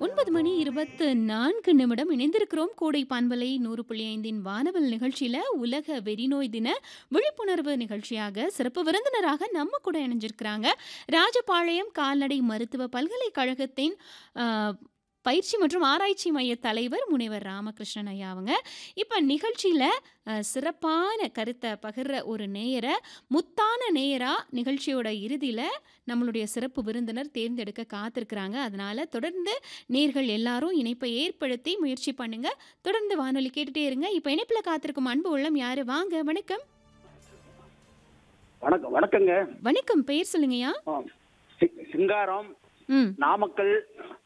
ஒன்பது மணி இருபத்து நான்கு நிமிடம் இணைந்திருக்கிறோம் கோடை பான்பலை நூறு புள்ளி ஐந்தின் வானவல் நிகழ்ச்சியில உலக வெறிநோய் தின விழிப்புணர்வு நிகழ்ச்சியாக சிறப்பு விருந்தினராக நம்ம கூட இணைஞ்சிருக்கிறாங்க ராஜபாளையம் கால்நடை மருத்துவ பல்கலைக்கழகத்தின் ஆ, பயிற்சி மற்றும் ஆராய்ச்சி மைய தலைவர் முனைவர் ராமகிருஷ்ணன் ஐயா அவங்க இப்போ நிகழ்ச்சியில் சிறப்பான கருத்தை பகிர்ற ஒரு நேயரை முத்தான நேயரா நிகழ்ச்சியோட இறுதியில் நம்மளுடைய சிறப்பு விருந்தினர் தேர்ந்தெடுக்க காத்திருக்கிறாங்க அதனால தொடர்ந்து நேர்கள் எல்லாரும் இணைப்பை ஏற்படுத்தி முயற்சி பண்ணுங்க தொடர்ந்து வானொலி கேட்டுட்டே இருங்க இப்போ இணைப்பில் காத்திருக்கும் அன்பு உள்ளம் யாரு வாங்க வணக்கம் வணக்கம் வணக்கங்க வணக்கம் பெயர் சொல்லுங்கய்யா ஆ, சி- சிங்காரம் ம் நாமக்கல்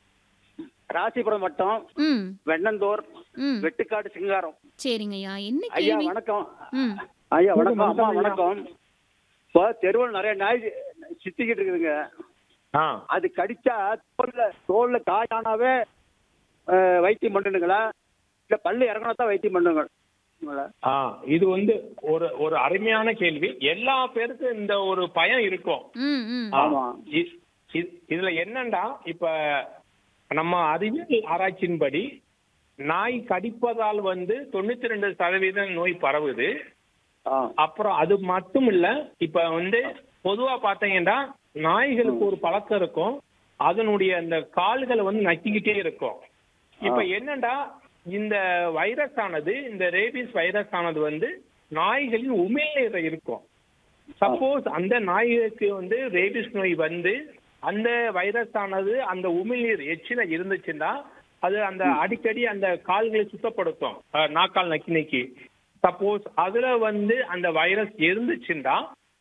ராசிபுரம் வட்டம் ம் வெண்ணந்தூர் ம் வெட்டுக்காடு சிங்காரம் சரிங்கய்யா என்ன ஐயா கேள்வி வணக்கம் ம் ஐயா வணக்கம் அம்மா வணக்கம் இப்போ தெருவில் நிறைய நாய் சித்திக்கிட்டு இருக்குதுங்க ஆ அது கடிச்சா தோல்ல தோல்ல காயானாவே அஹ், வைத்தியம் பண்ணணுங்களா இல்ல பல்லு இறங்கினா தான் வைத்தியம் பண்ணுங்களா ஆ இது வந்து ஒரு ஒரு அருமையான கேள்வி எல்லா பேருக்கும் இந்த ஒரு பயம் இருக்கும் ம் ம் ஆ, ஆமா. இ- இ- இதுல என்னண்டா இப்ப நம்ம அறிவியல் ஆராய்ச்சியின்படி நாய் கடிப்பதால் வந்து தொண்ணூத்தி ரெண்டு சதவீதம் நோய் பரவுது ஆ அப்புறம் அது மட்டும் இல்ல இப்ப வந்து பொதுவா பாத்தீங்கன்னா நாய்களுக்கு ஒரு பழக்கம் இருக்கும் அதனுடைய அந்த கால்களை வந்து நக்கிக்கிட்டே இருக்கும் இப்ப என்னண்டா இந்த வைரஸ் ஆனது இந்த ரேபிஸ் வைரஸ் ஆனது வந்து நாய்களின் உமிழ்நீரை இருக்கும் சப்போஸ் அந்த நாய்களுக்கு வந்து ரேபிஸ் நோய் வந்து அந்த வைரஸ் ஆனது அந்த உமிழ்நீர் எச்சில இருந்துச்சுன்னா அது அந்த அடிக்கடி அந்த கால்களை சுத்தப்படுத்தும் அஹ், நாக்கால் நக்கி நக்கி சப்போஸ் அதுல வந்து அந்த வைரஸ் இருந்துச்சுன்னா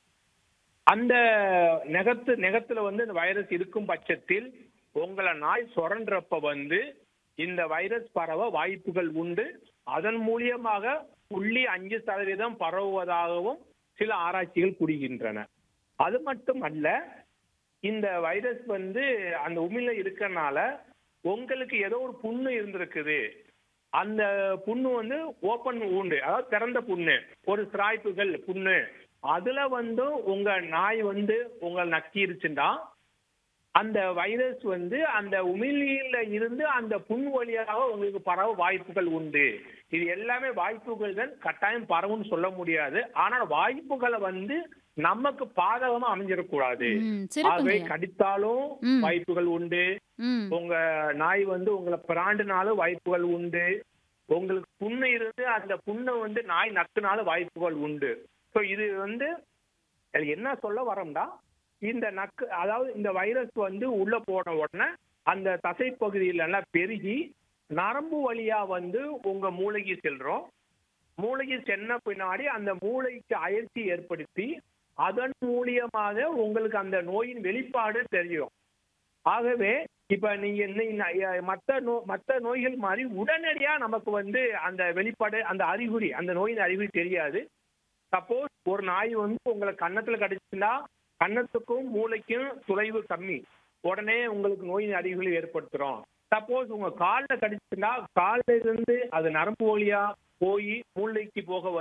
அந்த நெகத்து நெகத்துல வந்து இந்த வைரஸ் இருக்கும் பட்சத்தில் உங்களை நாய் சுரன்றப்ப வந்து இந்த வைரஸ் பரவ வாய்ப்புகள் உண்டு அதன் மூலியமாக புள்ளி அஞ்சு சதவீதம் பரவுவதாகவும் சில ஆராய்ச்சிகள் கூறுகின்றன அது மட்டும் அல்ல இந்த வைரஸ் வந்து அந்த உமிழ்ல இருக்கறனால உங்களுக்கு ஏதோ ஒரு புண்ணு இருந்திருக்குது அந்த புண்ணு வந்து ஓப்பன் ஊண்டு அதாவது திறந்த புண்ணு ஒரு சிராய்ப்புகள் புண்ணு அதுல வந்து உங்க நாய் வந்து உங்களை நக்கிருச்சுன்னா அந்த வைரஸ் வந்து அந்த உமிழ்நீர்ல இருந்து அந்த புண் வழியாக உங்களுக்கு பரவ வாய்ப்புகள் உண்டு இது எல்லாமே வாய்ப்புகள் தான் கட்டாயம் பரவும்னு சொல்ல முடியாது ஆனால் வாய்ப்புகளை வந்து நமக்கு பாதகமா அமைஞ்சிடக்கூடாது ம் ஆகவே சிறப்புங்கய்யா கடித்தாலும் ம். வாய்ப்புகள் உண்டு ம் உங்க நாய் வந்து உங்களை பிராண்டுனாலும் வாய்ப்புகள் உண்டு உங்களுக்கு புண்ணு இருந்து அந்த புண்ணை வந்து நாய் நக்குனாலும் வாய்ப்புகள் உண்டு ஸோ இது வந்து இதுல என்ன சொல்ல வரோம்னா இந்த நக்கு அதாவது இந்த வைரஸ் வந்து உள்ள போன உடனே அந்த தசை பகுதியில எல்லாம் பெருகி நரம்பு வழியா வந்து உங்க மூளைக்கு செல்றோம் மூளைக்கு சென்ன பின்னாடி அந்த மூளைக்கு அயற்சி ஏற்படுத்தி அதன் மூலியமாக உங்களுக்கு அந்த நோயின் வெளிப்பாடு தெரியும் ஆகவே இப்ப நீங்க என்ன- அஹ் மத்த நோ மத்த நோய்கள் மாதிரி உடனடியா நமக்கு வந்து அந்த வெளிப்பாடு அந்த அறிகுறி அந்த நோயின் அறிகுறி தெரியாது சப்போஸ் ஒரு நாய் வந்து உங்களை கன்னத்துல கடிச்சுன்னா கன்னத்துக்கும் மூளைக்கும் தொலைவு கம்மி உடனே உங்களுக்கு நோயின் அறிகுறி ஏற்படுத்துறோம் சப்போஸ் உங்க கால்ல கடிச்சுன்னா கால்ல இருந்து அது நரம்பு வழியா போய் மூளைக்கு போக